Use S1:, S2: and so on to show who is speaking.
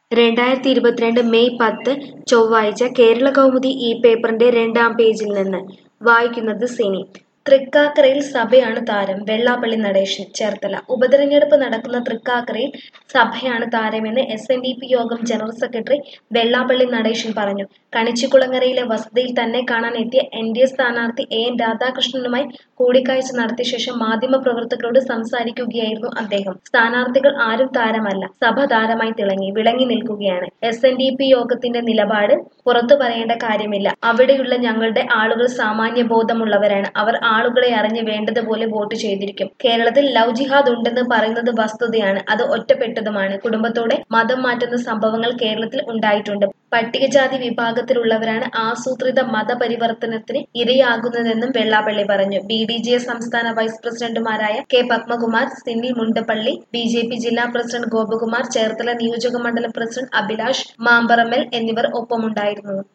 S1: രണ്ടായിരത്തി ഇരുപത്തിരണ്ട് മെയ് പത്ത് ചൊവ്വാഴ്ച കേരള കൗമുദി ഈ പേപ്പറിന്റെ രണ്ടാം പേജിൽ നിന്ന് വായിക്കുന്നത് സിനി തൃക്കാക്കരയിൽ സഭയാണ് താരം വെള്ളാപ്പള്ളി നടേശൻ ചേർത്തല ഉപതെരഞ്ഞെടുപ്പ് നടക്കുന്ന തൃക്കാക്കരയിൽ സഭയാണ് താരമെന്ന് S N D P Yogam general secretary Vellappally Natesan പറഞ്ഞു കണിച്ചിക്കുളങ്ങരയിലെ വസതിയിൽ തന്നെ കാണാൻ എത്തിയ എൻ ഡി എ സ്ഥാനാർത്ഥി എ എൻ രാധാകൃഷ്ണനുമായി കൂടിക്കാഴ്ച നടത്തിയ ശേഷം മാധ്യമപ്രവർത്തകരോട് സംസാരിക്കുകയായിരുന്നു അദ്ദേഹം സ്ഥാനാർത്ഥികൾ ആരും താരമല്ല സഭ താരമായി തിളങ്ങി വിളങ്ങി നിൽക്കുകയാണ് എസ് എൻ ഡി പി യോഗത്തിന്റെ നിലപാട് പുറത്തു പറയേണ്ട കാര്യമില്ല അവിടെയുള്ള ഞങ്ങളുടെ ആളുകൾ സാമാന്യ ബോധമുള്ളവരാണ് അവർ ആളുകളെ അറിഞ്ഞ് വേണ്ടതുപോലെ വോട്ട് ചെയ്തിരിക്കും കേരളത്തിൽ ലവ് ജിഹാദ് ഉണ്ടെന്ന് പറയുന്നത് വസ്തുതയാണ് അത് ഒറ്റപ്പെട്ടതുമാണ് കുടുംബത്തോടെ മതം മാറ്റുന്ന സംഭവങ്ങൾ കേരളത്തിൽ ഉണ്ടായിട്ടുണ്ട് പട്ടികജാതി വിഭാഗത്തിലുള്ളവരാണ് ആസൂത്രിത മതപരിവർത്തനത്തിന് ഇരയാകുന്നതെന്നും വെള്ളാപ്പള്ളി പറഞ്ഞു ബി ഡി ജെ സംസ്ഥാന വൈസ് പ്രസിഡന്റുമാരായ K Padmakumar Sinil Mundappally B J P ജില്ലാ പ്രസിഡന്റ് ഗോപകുമാർ ചേർത്തല നിയോജക മണ്ഡലം പ്രസിഡന്റ് അഭിലാഷ് മാമ്പറമ്മൽ എന്നിവർ ഒപ്പമുണ്ടായിരുന്നു